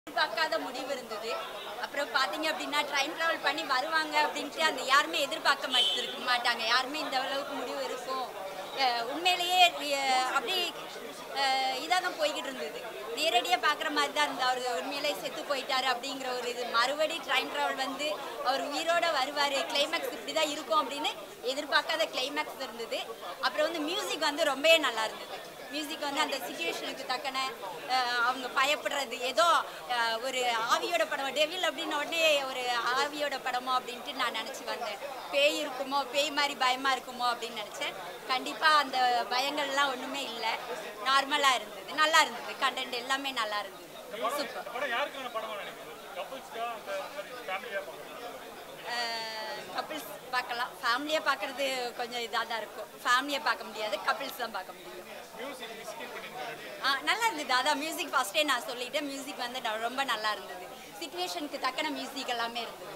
எதிர்பார்க்காத முடிவு இருந்தது அப்புறம் பார்த்தீங்க அப்படின்னா ட்ரெயின் ட்ராவல் பண்ணி வருவாங்க அப்படின்ட்டு அந்த யாருமே எதிர்பார்க்க மாட்டிருக்க மாட்டாங்க யாருமே இந்த அளவுக்கு முடிவு இருக்கும் அஹ் உண்மையிலேயே அஹ் அப்படி இதாக தான் போய்கிட்டு இருந்தது நேரடியாக பார்க்குற மாதிரி தான் இருந்தது அவர் உண்மையிலேயே செத்து போயிட்டாரு அப்படிங்கிற ஒரு இது மறுபடி ட்ரெயின் ட்ராவல் வந்து அவர் உயிரோட வருவார் கிளைமேக்ஸ் இப்படி தான் இருக்கும் அப்படின்னு எதிர்பார்க்காத கிளைமேக்ஸ் இருந்தது அப்புறம் வந்து மியூசிக் வந்து ரொம்பவே நல்லா இருந்தது மியூசிக் வந்து அந்த சுச்சுவேஷனுக்கு தக்கன அஹ், அவங்க பயப்படுறது ஏதோ அஹ், ஒரு ஆவியோட படம் டெவில் அப்படின்னு உடனே ஒரு ஆவியோட படமோ அப்படின்ட்டு நான் நினச்சி வந்தேன் பேய் இருக்குமோ பேய் மாதிரி பயமாக இருக்குமோ அப்படின்னு நினச்சேன் கண்டிப்பாக அந்த பயங்கள்லாம் ஒன்றுமே இல்லை நார்மலாக இருந்தது நல்லா இருந்தது கண்டென்ட் எல்லாமே நல்லா இருந்தது சூப்பர் படம் யாருக்கான படமா நினைக்கிறீங்க கப்புள்ஸ்க்கா அந்த மாதிரி ஃபேமிலியா கப்பிள்ஸ் பார்க்கலாம் ஃபேமிலியாக பார்க்குறது கொஞ்சம் இதாக தான் இருக்கும் ஃபேமிலியை பார்க்க முடியாது கப்பிள்ஸ் தான் பார்க்க முடியும் மியூசிக் மிஸ்கிட் பண்ணிருக்காரு ஆ நல்லா இருந்தது அதான் மியூசிக் ஃபஸ்ட்டே நான் சொல்லிட்டேன் மியூசிக் வந்து ந- ரொம்ப நல்லா இருந்தது சுச்சுவேஷனுக்கு தக்கன மியூசிக் எல்லாமே இருந்தது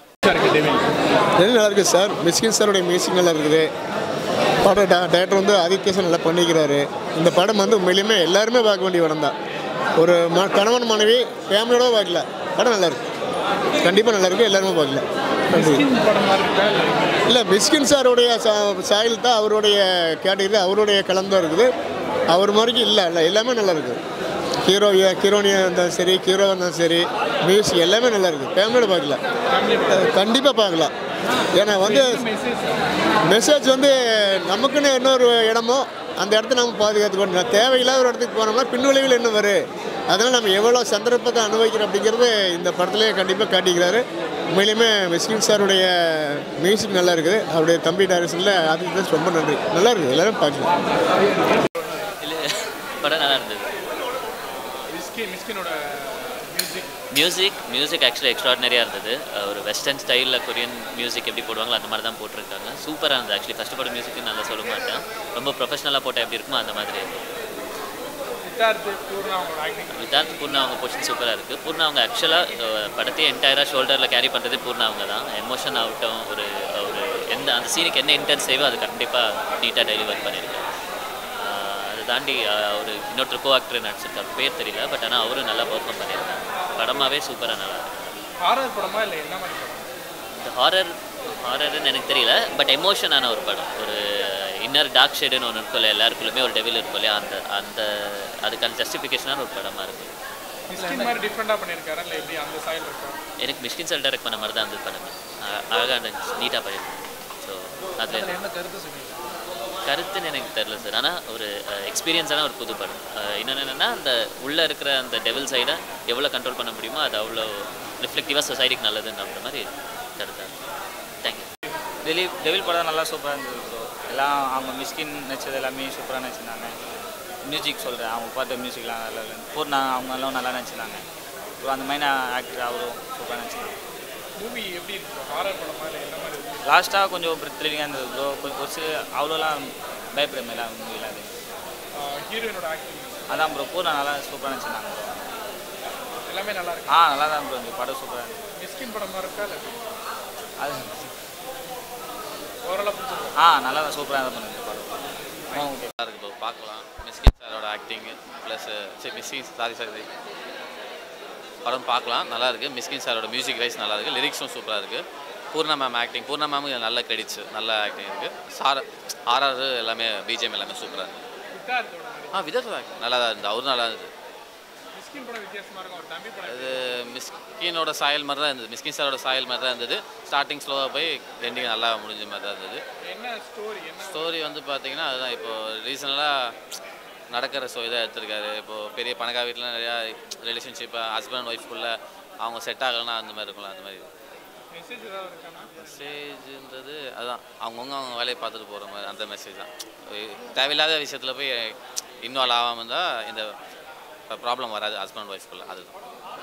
நல்லா இருக்குது சார் மிஸ்கின் சாருடைய மியூசிக் நல்லா இருக்குது படம் டே டேரக்டர் வந்து ஆதித்ய சார் நல்லா பண்ணிக்கிறாரு இந்த படம் வந்து உண்மையிலுமே எல்லாருமே பார்க்க வேண்டிய படம் தான் ஒரு ம கணவன் மனைவி ஃபேமிலியோட பார்க்கல படம் நல்லா இருக்கு கண்டிப்பாக நல்லா இருக்கு எல்லாருமே பார்க்கல நன்றி படம் மாதிரி இருக்கா இல்ல இல்லை மிஸ்கின் சாருடைய சா- சாயல் தான் அவருடைய கேட்டகரி அவருடைய கலந்து இருக்குது அவர் மாதிரிக்கு இல்லை இல்லை எல்லாமே நல்லா இருக்குது ஹீரோ ஹீரோனியாக இருந்தாலும் சரி ஹீரோவாக இருந்தாலும் சரி மியூசிக் எல்லாமே நல்லா இருக்குது ஃபேமிலியோட பார்க்கல கண்டிப்பாக பார்க்கலாம் ஏன்னா வந்து மெசேஜ் வந்து நமக்குன்னு இன்னொரு இடமோ அந்த இடத்த நம்ம பாதுகாத்துக்கணும் நான் தேவையில்லாத ஒரு இடத்துக்கு போனோம்னா பின்விளைவில் என்ன வரும் அதனால் நம்ம எவ்வளோ சந்தர்ப்பத்தை அனுபவிக்கிறோம் அப்படிங்கிறது இந்த படத்துலேயே கண்டிப்பாக காட்டிக்கிறாரு உண்மையிலுமே மிஸ்கின் சாருடைய மியூசிக் நல்லா இருக்குது அவருடைய தம்பி டைரக்ஷனில் அதுக்கு ரொம்ப நன்றி நல்லா இருக்குது எல்லாரும் பார்க்கலாம் இல்லை படம் நல்லா இருந்தது மிஸ்கின் மிஸ்கினோட மியூசிக் மியூசிக் மியூசிக் ஆக்சுவலி எக்ஸ்ட்ராடினரியாக இருந்தது அஹ் ஒரு வெஸ்டர்ன் ஸ்டைலில் கொரியன் மியூசிக் எப்படி போடுவாங்களோ அந்த மாதிரி தான் போட்டிருக்காங்க சூப்பராக இருந்தது ஆக்சுவலி கஷ்டப்பட மியூசிக் நல்லா சொல்ல மாட்டேன் ரொம்ப ப்ரொஃபஷனலாக போட்டால் எப்படி இருக்குமோ அந்த மாதிரி சித்தார்த்து பூர்ணா அவங்களோட ஆக்டிங் வித்தார்த் பூர்ணா அவங்க பொசிஷன் சூப்பராக இருக்குது பூர்ணா அவங்க ஆக்சுவலாக படத்தையே என்டையராக ஷோல்டரில் கேரி பண்ணுறது பூர்ணா அவங்க தான் எமோஷன் ஆகட்டும் ஒரு ஒரு எந்த அந்த சீனுக்கு என்ன இன்டென்ஸ் செய்வோ அது கண்டிப்பாக நீட்டாக டெலிவர் பண்ணியிருக்காரு ஆஹ் அதை தாண்டி ஆஹ் ஒரு இன்னொருத்தர் கோ ஆக்டர் நடிச்சிருக்காரு பேர் தெரியல பட் ஆனால் அவரும் நல்லா பெர்ஃபார்ம் பண்ணியிருக்காங்க படமாகவே சூப்பராக நல்லா இருக்கு ஹாரர் படமா இல்லை என்ன மாதிரி படம் இந்த ஹாரர் ஹாரர்னு எனக்கு தெரியல பட் எமோஷனான ஒரு படம் ஒரு இன்னர் டார்க் ஷேடுன்னு ஒன்று இருக்கும் இல்லையா எல்லாருக்குள்ளுமே ஒரு டெவில் இருக்கும் இல்லையா அந்த அந்த அதுக்கான ஜஸ்டிஃபிகேஷனான ஒரு படமாக இருக்குது மிஸ்கின் மாதிரி டிஃப்ரெண்டாக பண்ணியிருக்காரா இல்லை எப்படி அந்த சாயல் இருக்கா எனக்கு மிஷ்கின் சார் டைரக்ட் பண்ண மாதிரி தான் இருந்தது படம் அழகாக இருந்துச்சு நீட்டாக பண்ணியிருந்தேன் ஸோ அதில் என்ன கருத்து சொன்னீங்க கருத்துன்னு எனக்கு தெரில சார் ஆனால் ஒரு எக்ஸ்பீரியன்ஸான ஒரு புது படம் இன்னொன்று என்னென்னா அந்த உள்ளே இருக்கிற அந்த டெவில் சைடை எவ்வளோ கண்ட்ரோல் பண்ண முடியுமோ அது அவ்வளோ ரிஃப்ளெக்டிவாக சொசைட்டிக்கு நல்லதுன்ற மாதிரி கருத்தாக தேங்க்யூ டெலிவ் டெவில் படம் நல்லா சூப்பராக இருந்தது ப்ரோ எல்லாம் அவங்க மிஸ்கின் நடிச்சது எல்லாமே சூப்பராக நடிச்சிருந்தாங்க மியூசிக் சொல்கிறேன் அவங்க பார்த்த மியூசிக்லாம் நல்லா இருக்கு பூர்ணா அவங்கெல்லாம் நல்லா நடிச்சிருந்தாங்க ப்ரோ அந்த மைனா ஆக்டர் அவரும் சூப்பராக நடிச்சிருந்தாங்க மூவி எப்படி இருக்கு ஹாரர் படமா இல்லை என்ன மாதிரி இருக்கு லாஸ்ட்டாக கொஞ்சம் த்ரில்லிங்காக இருந்தது ப்ரோ கொஞ்சம் ஒரு சில அவ்வளோலாம் பயப்படுற மாதிரிலாம் மூவிலாம் அது ஹீரோயினோட ஆக்டிங் அதான் ப்ரோ பூர்ணா நல்லா சூப்பராக நடிச்சிருந்தாங்க ப்ரோ எல்லாமே நல்லா இருக்கு ஆ நல்லா தான் ப்ரோ இந்த படம் சூப்பராக இருந்தது மிஸ்கின் படமா இருக்கா இல்லை அது ஓரளவு பிடிச்சிருக்கு ஆ நல்லா தான் சூப்பராக தான் பண்ணுது படம் ஆ ஓகே நல்லா இருக்கு ப்ரோ பார்க்கலாம் மிஸ்கின் சாரோட ஆக்டிங் ப்ளஸ் சரி மிஸ்கின் சாரி சாரி படம் பார்க்கலாம் நல்லா இருக்கு மிஸ்கின் சாரோட மியூசிக் வைஸ் நல்லா இருக்கு லிரிக்ஸும் சூப்பராக இருக்கு பூர்ணா மேம் ஆக்டிங் பூர்ணா மேமும் நல்ல கிரெடிட்ஸ் நல்ல ஆக்டிங் இருக்கு சார் ஆர்ஆர் எல்லாமே பிஜிஎம் எல்லாமே சூப்பராக இருக்கு சித்தார்த்தோட நடிப்பு. ஆ விதத்தில் acting நல்லா தான் இருந்தது அவரும் நல்லா இருந்தது மிஸ்கின் படம் வித்தியாசமா இருக்கும் அவர் தம்பி படம் அது மிஸ்கினோட சாயல் மாதிரி தான் இருந்தது மிஸ்கின் சாரோட சாயல் மாதிரி தான் இருந்தது ஸ்டார்டிங் ஸ்லோவாக போய் எண்டிங் நல்லா முடிஞ்ச மாதிரி தான் இருந்தது என்ன ஸ்டோரி என்ன ஸ்டோரி வந்து பார்த்தீங்கன்னா அதுதான் இப்போ ரீசனலாக நடக்கிற ஸோ இதாக எடுத்திருக்காரு இப்போது பெரிய பணக்கார வீட்டில் நிறையா ரிலேஷன்ஷிப் ஹஸ்பண்ட் அண்ட் ஒய்ஃப்குள்ளே அவங்க செட் ஆகலைன்னா அந்த மாதிரி இருக்கும்ல அந்த மாதிரி மெசேஜ் ஏதாவது இருக்கானா மெசேஜ்ன்றது அதுதான் அவங்கவுங்க அவங்க வேலையை பார்த்துட்டு போகிற மாதிரி அந்த மெசேஜ் தான் தேவையில்லாத விஷயத்தில் போய் இன்வால்வ் ஆகாமல் இருந்தால் இந்த ப்ராப்ளம் வராது ஹஸ்பண்ட் ஒய்ஃப்குள்ளே அதுதான்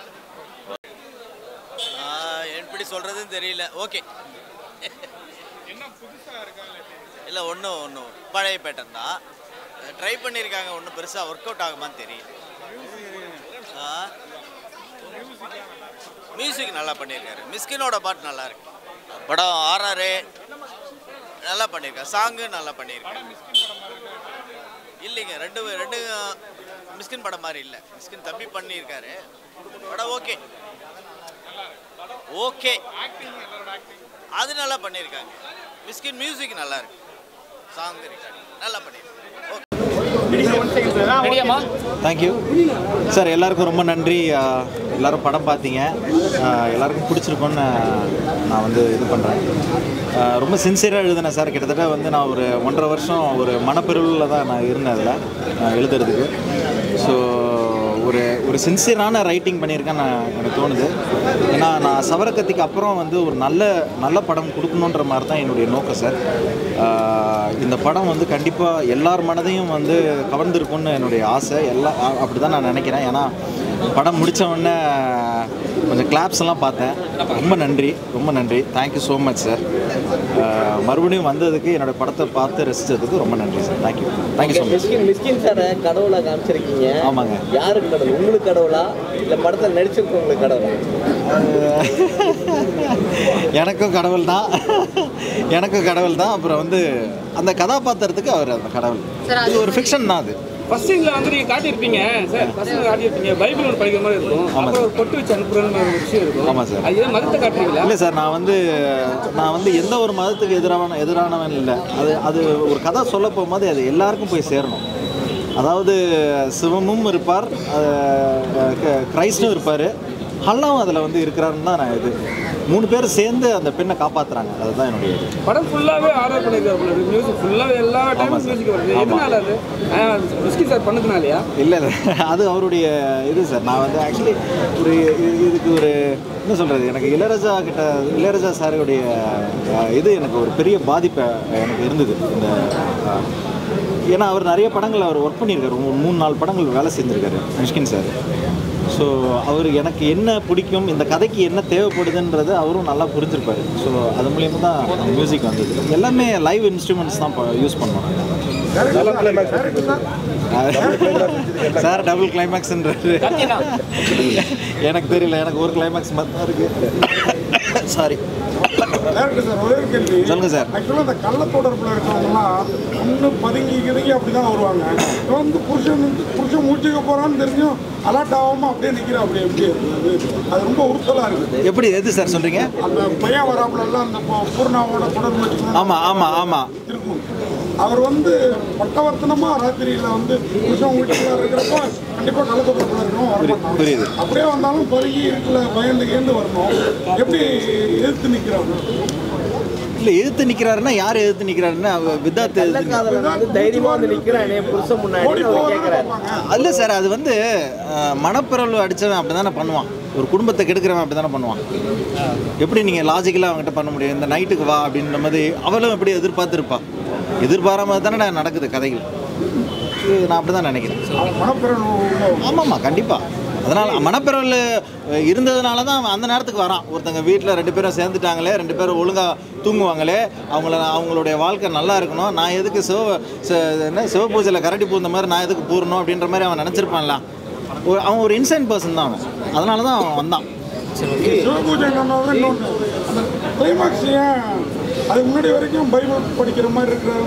எப்படி சொல்கிறதுன்னு தெரியல ஓகே என்ன புதுசா இருக்கா இல்லை எப்படி? இல்லை ஒன்றும் ஒன்றும் பழைய பேட்டன் தான் ட்ரை பண்ணியிருக்காங்க ஒன்றும் பெருசாக ஒர்க் அவுட் ஆகுமான்னு தெரியல மியூசிக் நல்லா பண்ணியிருக்காரு மிஸ்கினோட பாட்டு நல்லா இருக்கு படம் ஆர்ஆர் நல்லா பண்ணியிருக்காரு சாங்கு நல்லா பண்ணியிருக்காரு இல்லைங்க ரெண்டு ரெண்டு மிஸ்கின் படம் மாதிரி இல்லை மிஸ்கின் தம்பி பண்ணியிருக்காரு படம் ஓகே ஓகே அது நல்லா பண்ணியிருக்காங்க மிஸ்கின் மியூசிக் நல்லா இருக்கு சாங் நல்லா பண்ணியிருக்காங்க தேங்க்யூ சார் எல்லாருக்கும் ரொம்ப நன்றி ஆஹ் எல்லாரும் படம் பார்த்தீங்க ஆஹ் எல்லாருக்கும் பிடிச்சிருக்கோன்னு நான் வந்து இது பண்ணுறேன் ரொம்ப சின்சியராக எழுதினேன் சார் கிட்டத்தட்ட வந்து நான் ஒரு ஒன்றரை வருஷம் ஒரு மனப்பிரிவில் தான் நான் இருந்தேன் அதில் எழுதுறதுக்கு ஸோ ஒரு ஒரு சின்சியரான ரைட்டிங் பண்ணியிருக்கேன் நான் எனக்கு தோணுது ஏன்னா நான் சவரக்கத்திக்கு அப்புறம் வந்து ஒரு நல்ல நல்ல படம் கொடுக்கணுன்ற மாதிரி தான் என்னுடைய நோக்கம் சார் ஆஹ் இந்த படம் வந்து கண்டிப்பாக எல்லார் மனதையும் வந்து கவர்ந்திருக்கும்னு என்னுடைய ஆசை எல்லாம் அப்படி தான் நான் நினைக்கிறேன் ஏன்னா படம் முடித்த உடனே கொஞ்சம் கிளாப்ஸ் எல்லாம் பார்த்தேன் ரொம்ப நன்றி ரொம்ப நன்றி தேங்க்யூ ஸோ மச் சார் மறுபடியும் வந்ததுக்கு என்னோட படத்தை பார்த்து ரசித்ததுக்கு ரொம்ப நன்றி sir thank you thank you so much Mysskin Mysskin சாரை கடவுளா காமிச்சிருக்கீங்க ஆமாங்க யாருக்கு கடவுள் உங்களுக்கு கடவுளா இல்ல படத்துல நடிச்சிருக்கவங்களுக்கு கடவுளா எனக்கும் கடவுள் தான் எனக்கும் கடவுள் தான் அப்புறம் வந்து அந்த கதாபாத்திரத்துக்கு அவர் அந்த கடவுள் இது ஒரு ஃபிக்ஷன் தான் அது ஃபர்ஸ்ட் சீன்ல வந்து நீங்க காட்டியிருப்பீங்க சார் ஃபர்ஸ்ட் காட்டியிருப்பீங்க பைபிள் ஒன்று படிக்கிற மாதிரி இருக்கும் ஆமா அப்புறம் ஒரு பொட்டு வச்சு அனுப்புற மாதிரி ஒரு விஷயம் இருக்கும் ஆமா சார். அது ஏன் மதத்தை காட்டுறீங்களா இல்லை சார் நான் வந்து நான் வந்து எந்த ஒரு மதத்துக்கு எதிரான எதிரானவன் இல்லை அது அது ஒரு கதை சொல்ல போகும்போது அது எல்லாருக்கும் போய் சேரணும் அதாவது சிவமும் இருப்பார் அஹ், க- கிரைஸ்டும் இருப்பார் அல்லாவும் அதில் வந்து இருக்கிறாருன்னு தான் நான் இது மூணு பேர் சேர்ந்து அந்த பெண்ணை காப்பாற்றுறாங்க அதுதான் என்னுடைய இது படம் ஃபுல்லாவே ஆர்டர் பண்ணிருக்காரு மியூசிக் ஃபுல்லாவே எல்லா டைமும் சார். மியூசிக் வருது ஆமா. எதனால அது மிஸ்கி சார் பண்ணதுனாலயா இல்லை இல்லை அது அவருடைய இது சார் நான் வந்து ஆக்சுவலி ஒரு இது- இதுக்கு ஒரு என்ன சொல்கிறது எனக்கு இளையராஜா கிட்ட இளையராஜா சாருடைய அஹ், இது எனக்கு ஒரு பெரிய பாதிப்பு எனக்கு இருந்தது இந்த அஹ், ஏன்னா அவர் நிறைய படங்கள் அவர் ஒர்க் பண்ணியிருக்காரு ஒரு மூணு நாலு படங்கள் வேலை செஞ்சுருக்காரு மிஷ்கின் சார் ஸோ அவர் எனக்கு என்ன பிடிக்கும் இந்த கதைக்கு என்ன தேவைப்படுதுன்றது அவரும் நல்லா புரிஞ்சிருப்பாரு ஸோ அது மூலியமாக தான் மியூசிக் வந்தது எல்லாமே லைவ் இன்ஸ்ட்ருமெண்ட்ஸ் தான் யூஸ் பண்ணுவோம் சார் டபுள் கிளைமேக்ஸ்ன்றாரு எனக்கு தெரியல எனக்கு ஒரு கிளைமேக்ஸ் மட்டும் தான் இருக்கு சாரி டேரக்டர் சார் ஒரே ஒரு கேள்வி சொல்லுங்க சார் ஆக்சுவலாக இந்த கள்ளத்தொடர்பில் இருக்கிறவங்கலாம் ஒன்று பதுங்கி கிதுங்கி அப்படி தான் வருவாங்க இப்போ வந்து புருஷன் வந்து புருஷன் மூச்சுக்க போகிறான்னு தெரிஞ்சும் அலர்ட் ஆகாமல் அப்படியே நிற்கிறா அப்படி எப்படி இருக்குது அது ரொம்ப உறுத்தலாக இருக்குது எப்படி எது சார் சொல்றீங்க அந்த பையன் வராப்புலலாம் அந்த பூ- பூர்ணாவோட தொடர்பு வச்சுக்கணும் ஆமா ஆமா ஆமா இருக்கும் அவர் வந்து பட்டவர்த்தனமாக ராத்திரியில் வந்து புருஷன் வீட்டுக்குள்ள இருக்கிறப்ப கண்டிப்பாக கள்ளத்தொடர்பில் இருக்கணும் வரமாட்டாங்க புரியுது அப்படியே வந்தாலும் பருகி இருக்குல்ல பயந்து கேந்து வரணும் எப்படி எதிர்த்து நிற்கிறாங்க இல்ல எதிர்த்து நிக்கிறாருன்னா யார் எதிர்த்து நிக்கிறாருன்னா அவ வித்தாத் எதிர்த்து நிக்கிறா- காதலன் வந்து தைரியமா வந்து நிக்கிறானே புருஷன் முன்னாடி அவர் கேக்குறாரு இல்ல சார் அது வந்து அஹ், மனப்பிறழ்வு அடிச்சவன் அப்படிதானே பண்ணுவான் ஒரு குடும்பத்தை கெடுக்கிறவன் அப்படிதானே பண்ணுவான் எப்படி நீங்க லாஜிக்கலாக அவங்ககிட்ட பண்ண முடியும் இந்த நைட்டுக்கு வா அப்படின்ற மாதிரி அவளும் எப்படி எதிர்பார்த்துருப்பா எதிர்பாராம தானே நடக்குது கதைகள் இது நான் அப்படி தான் நினைக்கிறேன் மனப்பிறகு ஆமாம்மா கண்டிப்பாக அதனால் மனப்பிறவில் இருந்ததுனால தான் அவன் அந்த நேரத்துக்கு வரான் ஒருத்தங்க வீட்டில் ரெண்டு பேரும் சேர்ந்துட்டாங்களே ரெண்டு பேரும் ஒழுங்காக தூங்குவாங்களே அவங்கள அவங்களுடைய வாழ்க்கை நல்லா இருக்கணும் நான் எதுக்கு சிவ ச- என்ன சிவ பூஜையில் கரடி பூந்த மாதிரி நான் எதுக்கு பூரணும் அப்படின்ற மாதிரி அவன் நினச்சிருப்பான்ல ஒரு அவன் ஒரு இன்சைன் பர்சன் தான் அவன் அதனால தான் அவன் வந்தான் சிவபூஜை இன்னொன்று இன்னொன்று அந்த கிளைமாக்ஸ் ஏன் அதுக்கு முன்னாடி வரைக்கும் பைபிள் படிக்கிற மாதிரி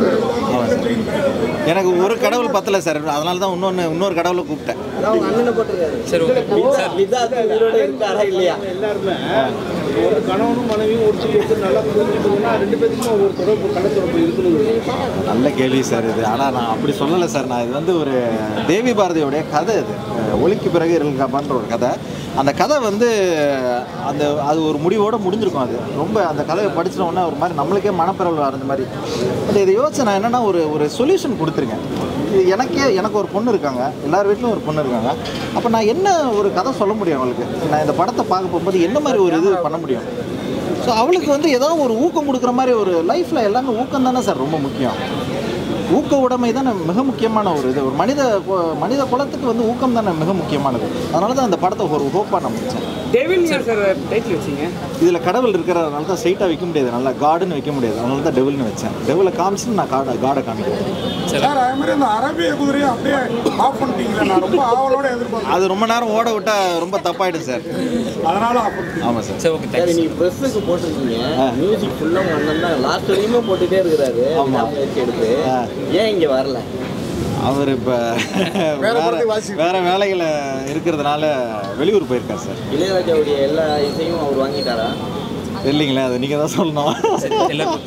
இருக்கிற எனக்கு ஒரு கடவுள் பத்தல சார் அதனால தான் இன்னொன்று இன்னொரு கடவுளை கூப்பிட்டேன் அவங்க அண்ணனை போட்டிருக்காரு சரி விதாத் உயிரோட இருக்காரா இல்லையா எல்லாருமே ஒரு கணவனும் மனைவியும் ஒரு சொல்லி நல்லா புரிஞ்சுக்கணும்னா ரெண்டு பேருக்கும் ஒரு தொடர்பு கள்ளத்தொடர்பு இருக்கணும் நல்ல கேள்வி சார் இது ஆனால் நான் அப்படி சொல்லலை சார் நான் இது வந்து ஒரு தேவி பாரதியோடைய கதை இது அஹ் ஒலிக்கு பிறகு இருக்காப்பான்ற ஒரு கதை அந்த கதை வந்து அந்த அது ஒரு முடிவோடு முடிஞ்சிருக்கும் அது ரொம்ப அந்த கதையை படிச்சிட்ட உடனே ஒரு மாதிரி நம்மளுக்கே மனப்பிறவு அடைஞ்ச மாதிரி பட் இதை யோசிச்சு நான் என்னென்னா ஒரு ஒரு சொல்யூஷன் கொடுத்துருக்கேன் இது எனக்கே எனக்கு ஒரு பொண்ணு இருக்காங்க எல்லார் வீட்லையும் ஒரு பொண்ணு இருக்காங்க அப்போ நான் என்ன ஒரு கதை சொல்ல முடியும் அவங்களுக்கு நான் இந்த படத்தை பார்க்க போகும்போது என்ன மாதிரி ஒரு இது பண்ண முடியும் ஸோ அவளுக்கு வந்து ஏதோ ஒரு ஊக்கம் கொடுக்குற மாதிரி ஒரு லைஃப்பில் எல்லாமே ஊக்கம் தானே சார் ரொம்ப முக்கியம் ஊக்க உடைமை தானே மிக முக்கியமான ஒரு இது ஒரு மனித கு- மனித குலத்துக்கு வந்து ஊக்கம் தானே மிக முக்கியமானது அதனால தான் அந்த படத்தை ஒரு ஹோப்பாக நான் முடித்தேன் டேவில் சார் டைட்டில் வச்சீங்க இதில் கடவுள் இருக்கிறதுனால தான் ஸ்ட்ரைட்டாக வைக்க முடியாது நல்லா காடுன்னு வைக்க முடியாது அதனால தான் டெவில்னு வச்சேன் டெவிலை காமிச்சுட்டு நான் காடை காடை காமிக்கிறேன் சார் அதே மாதிரி அந்த அரபிய குதிரையை அப்படியே ஆஃப் பண்ணிட்டீங்களே நான் ரொம்ப ஆவலோட எதிர்பார்த்தேன் அது ரொம்ப நேரம் ஓட விட்டா ரொம்ப தப்பாயிடும் சார் அதனால ஆஃப் பண்ணிட்டேன் ஆமாம் சார் சரி ஓகே சரி நீங்க ப்ரெஸ்ஸுக்கு போட்டிருக்கீங்க மியூசிக் ஃபுல்லா உங்க அண்ணன் தான் லாஸ்ட் வரையுமே போட்டுட்டே இருக்கிறாரு ஆமா. விதாத் வச்சு எடுத்து ஆ. ஏன் இங்க வரல அவர் இப்போ வேற வேற படத்துக்கு வாசி- வேற வேலையில் இருக்கிறதுனால வெளியூர் போயிருக்கார் சார் இளையராஜாவுடைய எல்லா இசையும் அவர் வாங்கிட்டாரா இல்லைங்களே அதை நீங்கள் தான் சொல்லணும்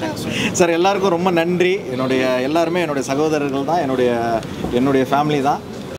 சார் எல்லாருக்கும் ரொம்ப நன்றி என்னுடைய எல்லாருமே என்னுடைய சகோதரர்கள் தான் என்னுடைய என்னுடைய ஃபேமிலி தான்